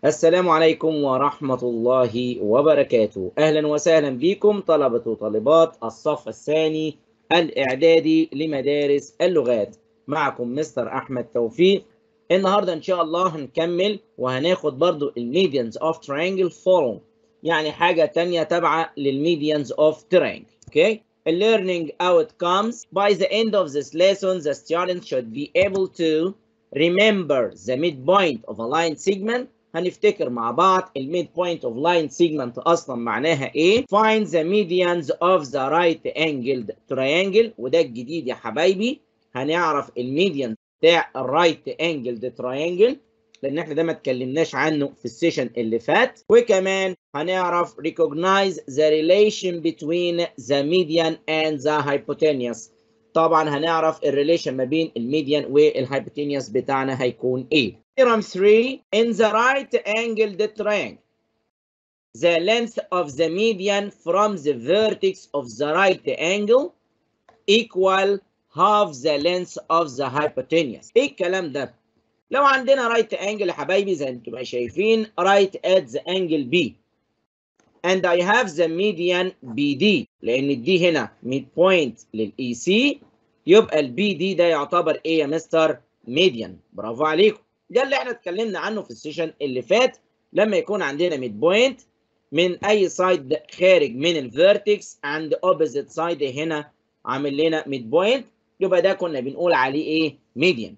السلام عليكم ورحمة الله وبركاته أهلا وسهلا بكم طلبة وطالبات الصف الثاني الإعدادي لمدارس اللغات معكم مستر أحمد توفيق النهاردة إن شاء الله هنكمل وهناخد برضو الميديانز of triangle follow يعني حاجة تانية تابعة للميديانز of triangle okay learning outcomes by the end of this lesson the student should be able to remember the midpoint of a line segment هنفتكر مع بعض الميد بوينت اوف لاين سيجمنت اصلا معناها ايه find the medians of the right angled triangle وده الجديد يا حبايبي هنعرف الميديان بتاع الرايت انجلد تراينجل لان احنا ده ما اتكلمناش عنه في السيشن اللي فات وكمان هنعرف recognize the relation between the median and the hypotenuse طبعا هنعرف الريليشن ما بين الميديان والهايبوتينيوس بتاعنا هيكون ايه Theorem 3 in the right angled triangle the length of the median from the vertex of the right angle equal half the length of the hypotenuse ايه الكلام ده لو عندنا right angle يا حبايبي زي ما انتم شايفين right at the angle B and I have the median BD لأن الدي هنا mid point للإي سي يبقى البي دي ده يعتبر إيه يا مستر؟ ميديان برافو عليكم ده اللي احنا اتكلمنا عنه في السيشن اللي فات لما يكون عندنا ميد بوينت من أي سايد خارج من الفيرتكس عند اوبوزيت سايد هنا عامل لنا ميد بوينت يبقى ده كنا بنقول عليه إيه؟ ميديان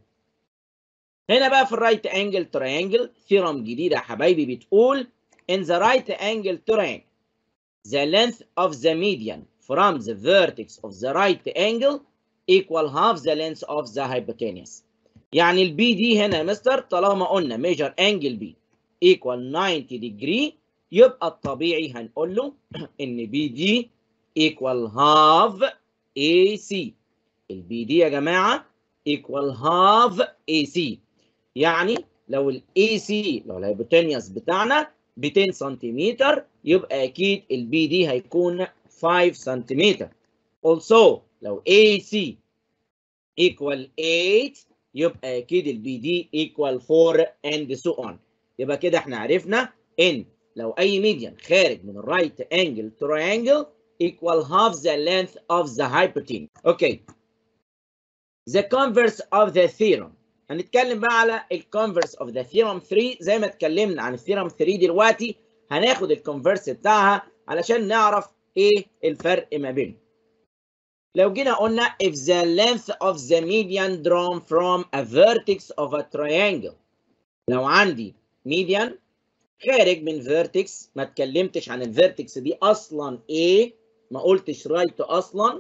هنا بقى في الرايت انجل تريانجل ثيرم جديدة يا حبايبي بتقول in the right angle triangle the length of the median from the vertex of the right angle equal half the length of the hypotenuse يعني البي دي هنا يا مستر طالما قلنا measure angle B equal 90 degree يبقى الطبيعي هنقول له ان بي دي equal half AC البي دي يا جماعة equal half AC يعني لو الاي سي لو الهايبوتينيوس بتاعنا ب 10 سنتيمتر يبقى اكيد البي دي هيكون 5 سنتيمتر also لو AC equal 8 يبقى اكيد البي دي equal 4 and so on يبقى كده احنا عرفنا ان لو اي ميديان خارج من الرايت انجل triangle equal half the length of the hypotenuse okay the converse of the theorem هنتكلم بقى على الكونفرس اوف ذا ثيرم 3 زي ما اتكلمنا عن الثيرم 3 دلوقتي هناخد الكونفرس بتاعها علشان نعرف ايه الفرق ما بينهم لو جينا قلنا if the length of the median drawn from a vertex of a triangle لو عندي median خارج من vertex ما اتكلمتش عن الفيرتكس دي اصلا ايه ما قلتش رايت اصلا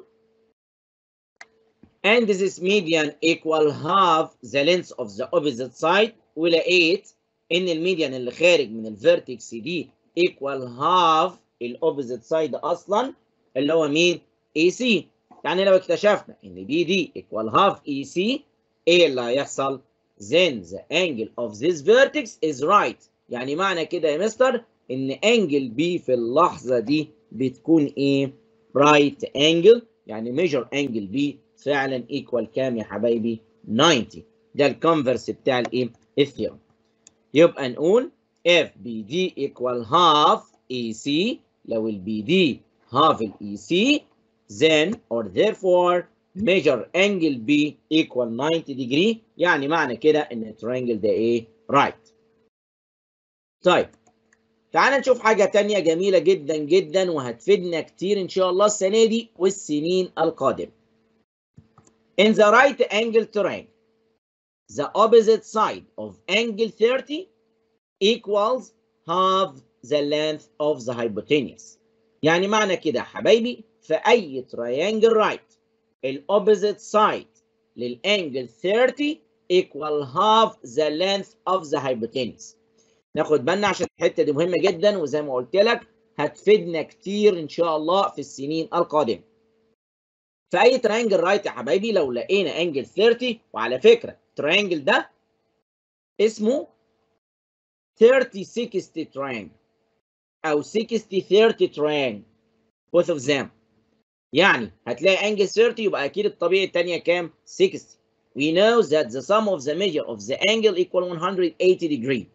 and this median equal half the length of the opposite side ولقيت ان الميديان اللي خارج من الفيرتكس دي equal half الاوبوزيت سايد اصلا اللي هو مين AC يعني لو اكتشفنا ان دي دي equal half AC ايه اللي هيحصل then the angle of this vertex is right يعني معنى كده يا مستر ان انجل B في اللحظة دي بتكون ايه right angle يعني measure angle B فعلا ايكوال كام يا حبايبي 90 ده الكونفرس بتاع الايه الثيرم يبقى نقول if BD equal half AC لو ال BD half ال EC then or therefore measure angle B equal 90 degree يعني معنى كده ان الترينجل ده ايه right طيب تعال نشوف حاجة تانية جميلة جدا جدا وهتفيدنا كتير ان شاء الله السنة دي والسنين القادمة In the right angle triangle, the opposite side of angle 30 equals half the length of the hypotenuse. يعني معنى كده يا حبايبي في أي triangle right ال opposite side للانجل 30 equal half the length of the hypotenuse. ناخد بالنا عشان الحتة دي مهمة جدا وزي ما قلت لك هتفيدنا كتير إن شاء الله في السنين القادمة. في اي ترينجل رايت يا حبايبي لو لقينا انجل 30 وعلى فكره الترينجل ده اسمه 30 60 ترينجل او 60 30 ترينجل both of them يعني هتلاقي انجل 30 يبقى اكيد الطبيعي الثانيه كام 60 we know that the sum of the measure of the angle equal 180 degree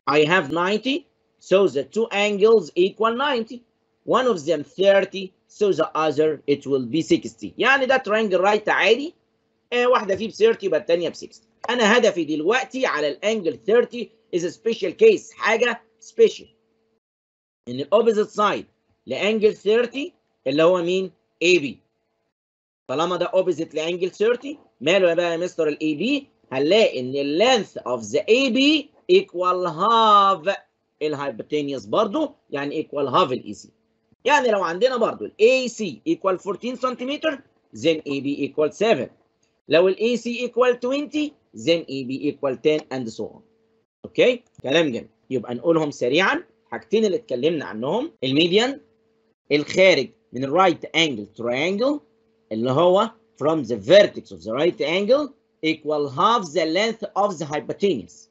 I have 90 so the two angles equal 90 one of them 30 so the other it will be 60 يعني ده triangle right عادي آه واحده فيه ب 30 يبقى الثانيه ب 60 انا هدفي دلوقتي على الانجل 30 is a special case حاجه special ان الاوبوزيت سايد لانجل 30 اللي هو مين AB طالما ده اوبوزيت لانجل 30 ماله بقى يا مستر الاي بي هنلاقي ان اللينث اوف ذا اي بي ايكوال هاف الهايبوتينيوس برضو يعني ايكوال هاف الاي سي يعني لو عندنا برضو الاي سي ايكوال 14 سنتيمتر then AB equal 7 لو الاي سي equal 20 then AB equal 10 and so on اوكي كلام جميل يبقى نقولهم سريعا حاجتين اللي اتكلمنا عنهم الميديان الخارج من الرايت انجل triangle اللي هو from the vertex of the right angle equal half the length of the hypotenuse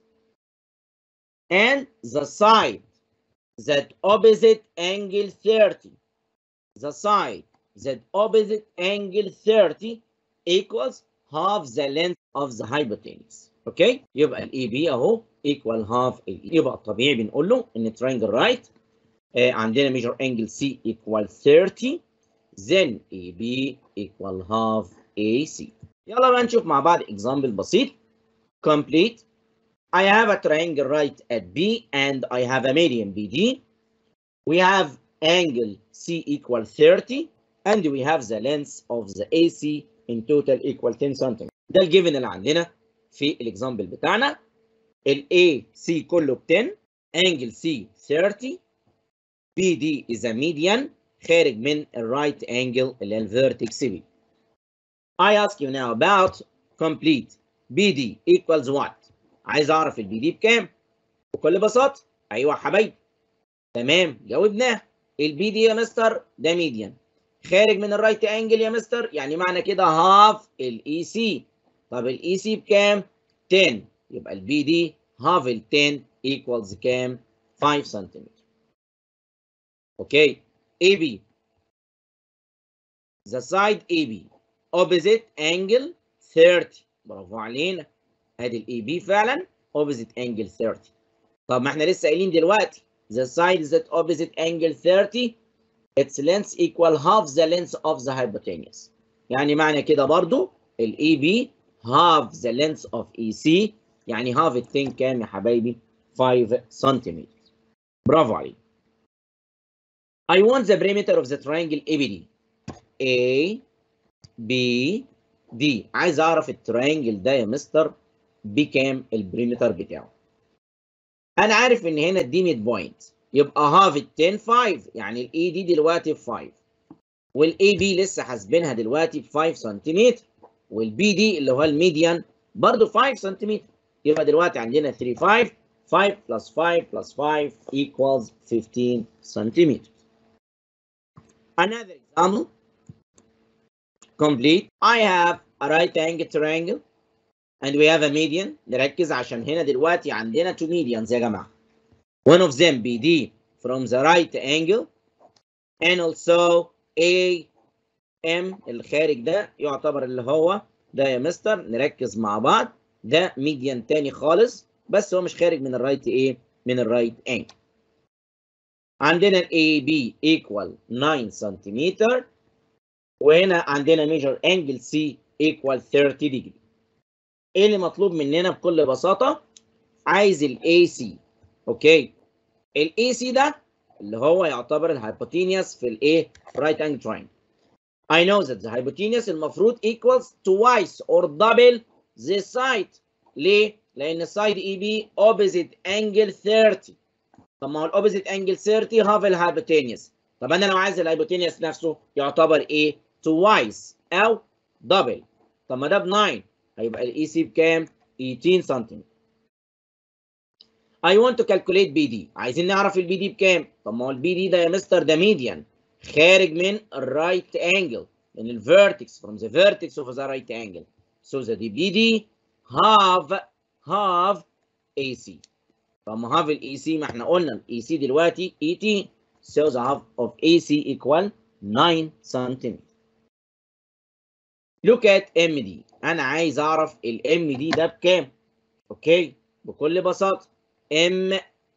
and the side that opposite angle 30 the side that opposite angle 30 equals half the length of the hypotenuse اوكي يبقى الاي بي اهو equal half ال يبقى الطبيعي بنقول له ان triangle right آه عندنا measure angle C equal 30 then AB equal half AC يلا بقى نشوف مع بعض example بسيط complete I have a triangle right at B and I have a median BD we have angle C equal 30 and we have the length of the AC in total equal 10 cm ده الجيفن اللي عندنا في الاكزامبل بتاعنا ال AC كله ب 10 angle C 30 BD is a median خارج من الرايت angle اللي هي الفيرتكس B I ask you now about complete BD equals what عايز اعرف البي دي بكام بكل بساطه ايوه يا حبايبي تمام جاوبناه البي دي يا مستر ده ميديان خارج من الرايت انجل يا مستر يعني معنى كده هاف الاي سي طب الاي سي بكام 10 يبقى البي دي هاف ال 10 equals كام 5 سنتيمتر اوكي اي بي the side AB opposite angle 30 برافو علينا ادي الاي بي فعلا opposite angle 30 طب ما احنا لسه قايلين دلوقتي the side that opposite angle 30 its length equal half the length of the hypotenuse يعني معنى كده برضو الاي بي half the length of EC يعني half التين كام يا حبايبي 5 سنتيمتر برافو عليك I want the perimeter of the triangle ABD A B D عايز اعرف التريانجل ده يا مستر بكام البريمتر بتاعه انا عارف ان هنا دي ميد بوينت يبقى هاف ال 10 5 يعني الاي دي دلوقتي ب 5 والاي بي لسه حاسبينها دلوقتي ب 5 سنتيمتر والبي دي اللي هو الميديان برضه 5 سنتيمتر يبقى دلوقتي عندنا 3 5 5 plus 5 plus 5 equals 15 centimeters. Another example. Complete. I have a right angle triangle and we have a median. نركز عشان هنا دلوقتي عندنا two medians يا جماعة. One of them BD from the right angle and also A M الخارج ده يعتبر اللي هو ده يا مستر نركز مع بعض ده ميديان تاني خالص بس هو مش خارج من الرايت ايه من الرايت انجل عندنا ال AB equal 9 سنتيمتر وهنا عندنا ميجر انجل C equal 30 degree ايه اللي مطلوب مننا بكل بساطة عايز ال AC اوكي ال AC ده اللي هو يعتبر الهايبوتينيوس في الايه right angle triangle I know that the hypotenuse المفروض equals twice or double the side ليه؟ لأن السايد اي بي opposite angle 30 طب ما هو الاوبوزيت انجل 30 هاف الهايبوتينيوس طب انا لو عايز الهايبوتينيوس نفسه يعتبر ايه؟ twice او double طب ما ده ب 9 هيبقى الاي سي بكام؟ 18 سنتيمتر I want to calculate BD عايزين نعرف البي دي بكام؟ طب ما هو البي دي ده يا مستر ده ميديان خارج من الرايت انجل من الفيرتكس from the vertex of the right angle so the BD half half AC طب ما half ال AC ما احنا قلنا ال AC دلوقتي 80 so the half of AC equal 9 centimeter look at MD انا عايز اعرف ال MD ده بكام اوكي بكل بساطه M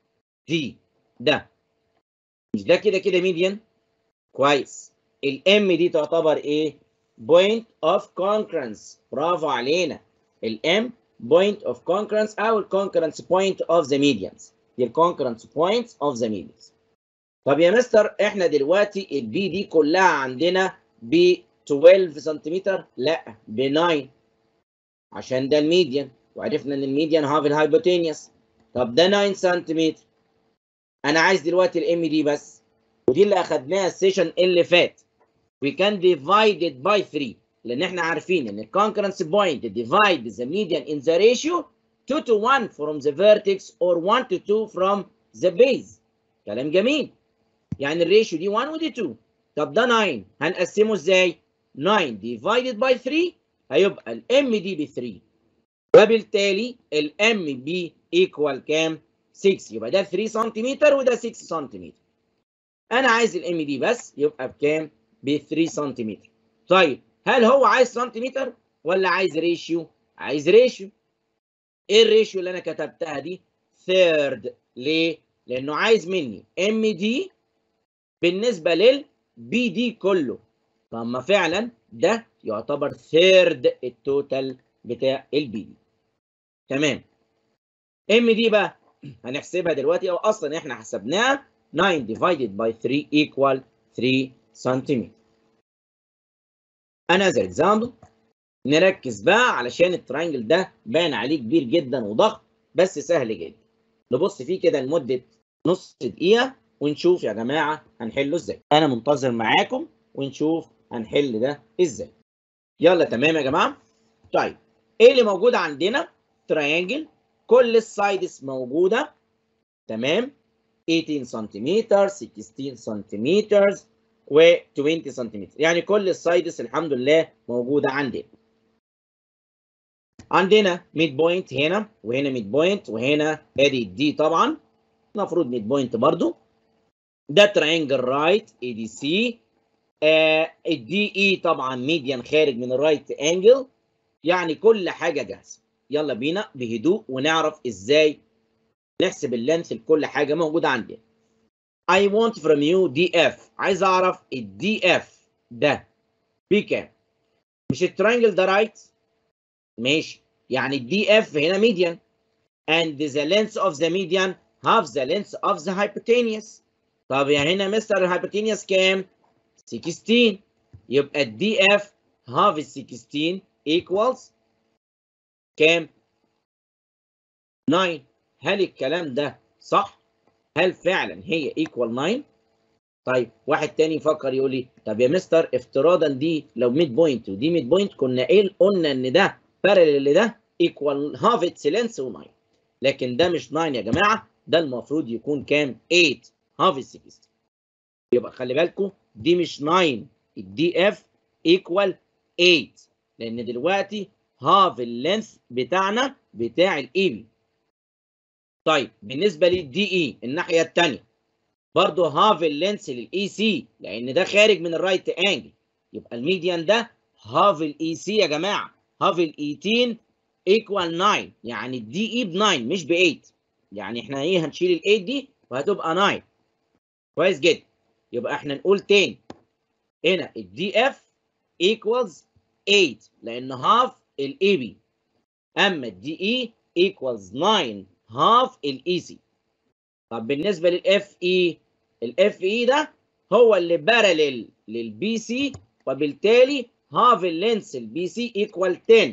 دي ده مش ده كده كده ميديان كويس الام دي تعتبر ايه point of concurrence برافو علينا الام point of concurrence او concurrence point of the medians دي concurrence points of the medians طب يا مستر احنا دلوقتي البي دي كلها عندنا ب 12 سنتيمتر لا ب 9 عشان ده الميديان وعرفنا ان الميديان هاف الهايبوتينيوس طب ده 9 سنتيمتر انا عايز دلوقتي الام دي بس ودي اللي اخدناها السيشن اللي فات we can divide it by 3 لان احنا عارفين ان concurrence point divide the median in the ratio 2 to 1 from the vertex or 1 to 2 from the base كلام جميل يعني الريشيو دي 1 ودي 2 طب ده 9 هنقسمه ازاي 9 divided by 3 هيبقى الام دي ب 3 وبالتالي الام بي ايكوال كام 6 يبقى ده 3 سنتيمتر وده 6 سنتيمتر انا عايز الام دي بس يبقى بكام ب 3 سنتيمتر طيب هل هو عايز سنتيمتر ولا عايز ريشيو عايز ريشيو ايه الريشيو اللي انا كتبتها دي ثيرد ليه لانه عايز مني ام دي بالنسبه للبي دي كله طب ما فعلا ده يعتبر ثيرد التوتال بتاع البي دي تمام ام دي بقى هنحسبها دلوقتي او اصلا احنا حسبناها 9 divided by 3 equal 3 سنتيمتر another example نركز بقى علشان الترينجل ده باين عليه كبير جدا وضخم بس سهل جدا نبص فيه كده لمده نص دقيقه ونشوف يا جماعه هنحله ازاي انا منتظر معاكم ونشوف هنحل ده ازاي يلا تمام يا جماعه طيب ايه اللي موجود عندنا تريانجل كل السايدز موجوده تمام 18 سنتيمتر 16 سنتيمتر و20 سنتيمتر يعني كل السايدز الحمد لله موجوده عندنا عندنا ميد بوينت هنا وهنا ميد بوينت وهنا ادي دي طبعا المفروض ميد بوينت برضو ده تريانجل رايت اي دي سي الدي اي طبعا ميديان خارج من الرايت انجل يعني كل حاجه جاهزه يلا بينا بهدوء ونعرف ازاي نحسب اللينث لكل حاجه موجوده عندنا I want from you DF عايز اعرف الدي اف ده بكام مش الترينجل ده رايت ماشي يعني الدي اف هنا median and the length of the median half the length of the hypotenuse طب يا هنا مستر الهايبوتينيوس كام 16 يبقى الدي اف half ال 16 equals كام 9 هل الكلام ده صح هل فعلا هي equal 9 طيب واحد تاني يفكر يقول لي طب يا مستر افتراضا دي لو ميد بوينت ودي ميد بوينت كنا ايه قلنا ان ده بارلل لده ايكوال هاف اتس لينس و9 لكن ده مش 9 يا جماعه ده المفروض يكون كام 8 هاف 60 يبقى خلي بالكم دي مش 9 الدي اف ايكوال 8 لان دلوقتي هاف اللينث بتاعنا بتاع الاي بي طيب بالنسبه للدي اي الناحيه الثانيه برضه هاف اللينس للاي سي لان ده خارج من الرايت انجل يبقى الميديان ده هاف الاي سي يا جماعه هاف ال 18 ايكوال 9 يعني الدي اي ب 9 مش ب 8 يعني احنا ايه هنشيل ال 8 دي وهتبقى 9 كويس جدا يبقى احنا نقول تاني هنا الدي اف ايكوالز 8 لان هاف الاي بي اما الدي اي ايكوالز 9 هاف الاي سي طب بالنسبه للاف اي الاف اي ده هو اللي بارلل للبي سي وبالتالي هاف اللينس البي سي ايكوال 10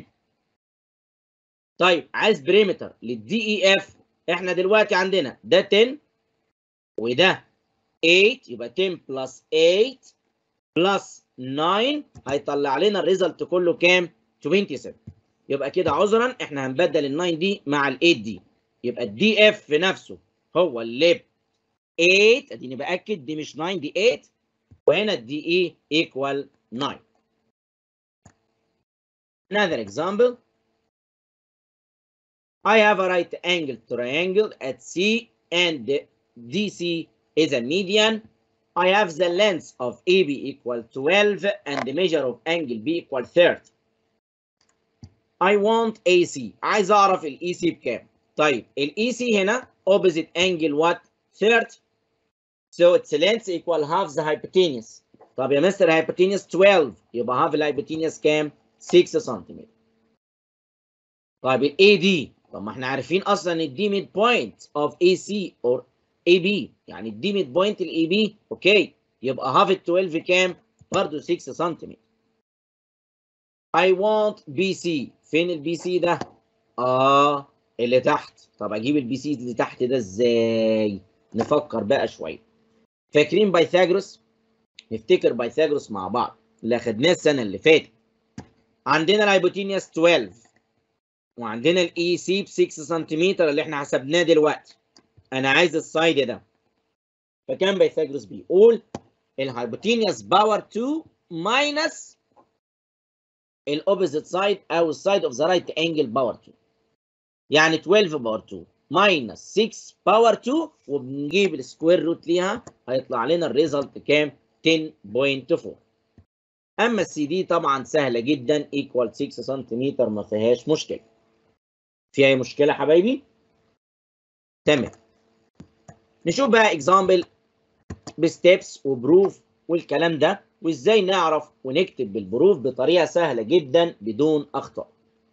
طيب عايز بريمتر للدي اي اف احنا دلوقتي عندنا ده 10 وده 8 يبقى 10 بلس 8 بلس 9 هيطلع لنا الريزلت كله كام 27 يبقى كده عذرا احنا هنبدل ال 9 دي مع ال 8 دي يبقى الدي اف نفسه هو اللي 8 اديني باكد دي مش 9 دي 8 وهنا الدي اي ايكوال 9 Another example I have a right angle triangle at C and the DC is a median. I have the length of AB equal 12 and the measure of angle B equal 30. I want AC. عايز اعرف ال EC بكام. طيب ال EC هنا opposite angle what 30 so its length equal half the hypotenuse طب يا مستر hypotenuse 12 يبقى half الhypotenuse كام 6 سنتيمتر طيب ال AD طب ما احنا عارفين اصلا ان دي ميد بوينت اوف AC or AB يعني دي ميد بوينت ال AB اوكي يبقى half ال 12 كام برضه 6 سنتيمتر I want BC فين البي سي ده؟ اه اللي تحت طب اجيب البي سي اللي تحت ده ازاي؟ نفكر بقى شويه فاكرين بايثاغورس؟ نفتكر بايثاغورس مع بعض اللي اخدناه السنه اللي فاتت عندنا الهايبوتينيوس 12 وعندنا الاي سي ب 6 سنتيمتر اللي احنا حسبناه دلوقتي انا عايز السايد ده فكان بايثاغورس بيقول الهايبوتينيوس باور 2 ماينس الاوبوزيت سايد او السايد اوف ذا رايت انجل باور 2 يعني 12 باور 2 ماينس 6 باور 2 وبنجيب السكوير روت ليها هيطلع لنا الريزلت كام 10.4 اما السي دي طبعا سهله جدا ايكوال 6 سنتيمتر ما فيهاش مشكله في اي مشكله حبايبي تمام نشوف بقى اكزامبل بستيبس وبروف والكلام ده وازاي نعرف ونكتب بالبروف بطريقه سهله جدا بدون اخطاء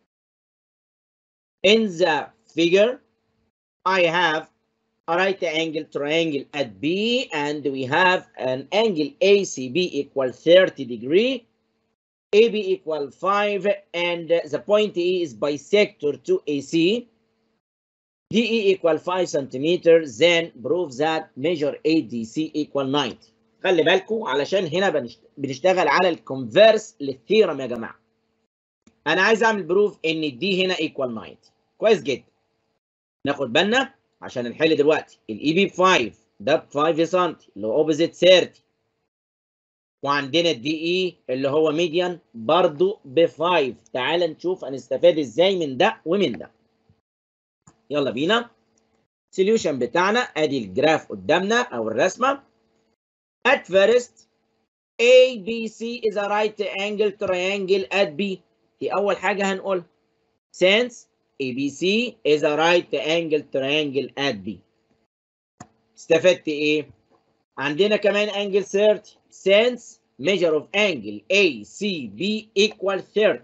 in the figure I have a right angle triangle at B and we have an angle ACB equal 30 degree AB equal 5 and the point E is bisector to AC DE equal 5 centimeter then prove that measure ADC equal 90 خلي بالكم علشان هنا بنشتغل على الكونفيرس للثيرم يا جماعه انا عايز اعمل بروف ان دي هنا ايكوال 90 كويس جدا ناخد بالنا عشان نحل دلوقتي الاي بي ب 5 ده ب 5 سم اللي هو اوبوزيت 30 وعندنا الدي اي اللي هو ميديان برضو ب 5 تعال نشوف هنستفاد ازاي من ده ومن ده يلا بينا السوليوشن بتاعنا ادي الجراف قدامنا او الرسمه at first ABC is a right angle triangle at B دي أول حاجة هنقولها since ABC is a right angle triangle at B استفدت إيه؟ عندنا كمان angle 30 since measure of angle ACB equal 30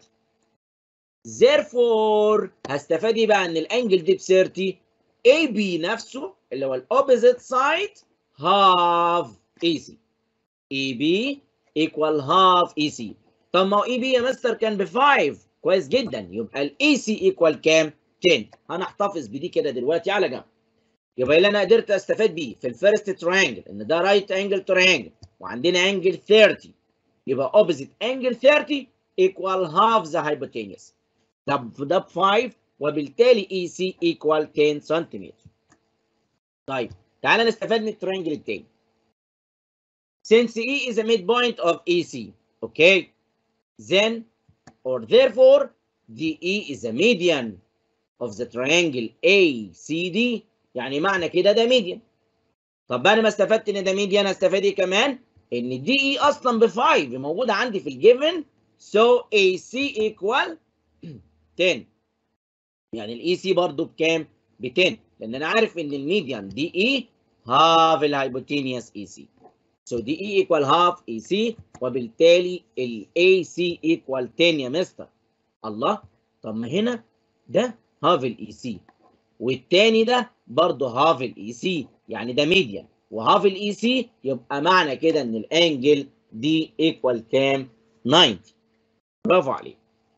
therefore هستفاد إيه بقى إن الانجل دي ب 30 AB نفسه اللي هو الأوبوزيت سايد half AC AB equal half EC طب ما هو EB يا مستر كان ب 5 كويس جدا يبقى ال AC equal كام؟ 10 هنحتفظ بدي كده دلوقتي على جنب يبقى اللي انا قدرت استفاد بيه في الفيرست تريانجل ان ده رايت انجل تريانجل وعندنا انجل 30 يبقى اوبوزيت انجل 30 equal half the hypotenuse طب ده ب 5 وبالتالي EC equal 10 سنتيمتر طيب تعالى نستفاد من التريانجل التاني since E is a midpoint of EC, okay, then or therefore DE is a median of the triangle ACD يعني معنى كده ده median. طب انا ما استفدت ان ده median استفاد ايه كمان؟ ان DE اصلا ب 5 موجوده عندي في الجيفن so AC equal 10 يعني الاي سي برضه بكام؟ ب 10 لان انا عارف ان الميديان دي اي هاف الهايبوتينيوس اي سي So DE equal half AC وبالتالي ال AC equal 10 يا مستر. الله طب ما هنا ده half ال EC والتاني ده برضه half ال EC يعني ده ميديان وهاف ال EC يبقى معنى كده ان الانجل دي equal كام؟ 90 برافو عليك.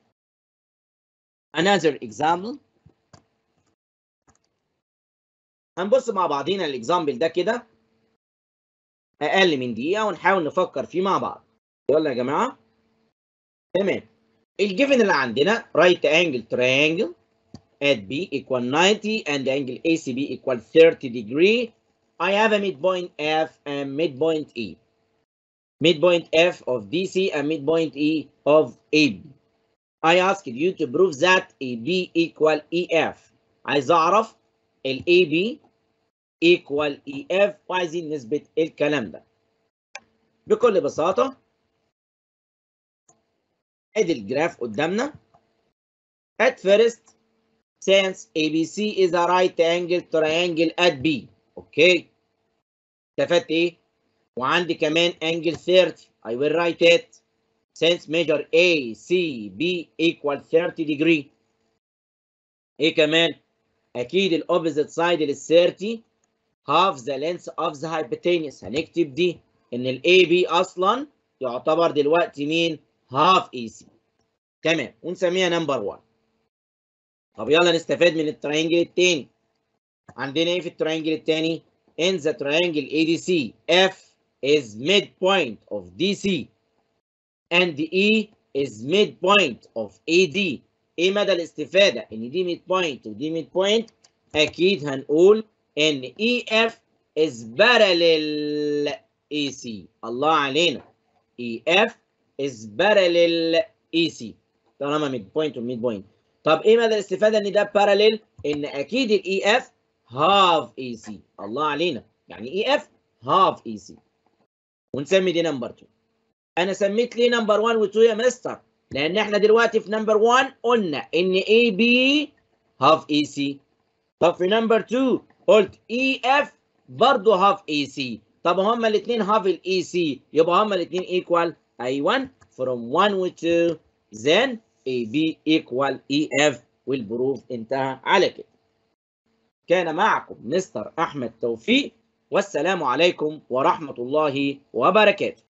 Another example هنبص مع بعضينا الاكزامبل ده كده اقل من دقيقه ونحاول نفكر فيه مع بعض يلا يا جماعه تمام الجيفن اللي عندنا right angle triangle at B equal 90 and angle ACB equal 30 degree I have a midpoint F and midpoint E midpoint F of DC and midpoint E of AB I asked you to prove that AB equal EF عايز اعرف ال AB equal EF وعايزين نثبت الكلام ده. بكل بساطة ادي الجراف قدامنا. At first, since ABC is a right angle triangle at B. Okay. استفدت ايه وعندي كمان angle 30 I will write it since measure A C B equal 30 degree ايه كمان اكيد الاوبزيت سايد لل 30 half the length of the hypotenuse هنكتب دي ان ال AB اصلا يعتبر دلوقتي مين half AC تمام ونسميها نمبر 1 طب يلا نستفاد من الترينجل الثاني عندنا ايه في الترينجل الثاني in the triangle ADC F is midpoint of DC and E is midpoint of AD ايه مدى الاستفادة ان دي ميد بوينت ودي ميد بوينت اكيد هنقول ان EF is parallel AC الله علينا EF is parallel AC طالما ميد بوينت وميد بوينت طب ايه مدى الاستفادة ان ده parallel ان اكيد ال EF half AC الله علينا يعني EF half AC ونسمي دي نمبر 2 انا سميت ليه نمبر 1 و 2 يا مستر لان احنا دلوقتي في نمبر 1 قلنا ان اي بي هاف اي سي طب في نمبر 2 قلت اي اف برضه هاف اي سي طب هما الاثنين هاف الاي سي يبقى هما الاثنين ايكوال ايوه from 1 و 2 then اي بي ايكوال اي اف والبروف انتهى على كده كان معكم مستر احمد توفيق والسلام عليكم ورحمه الله وبركاته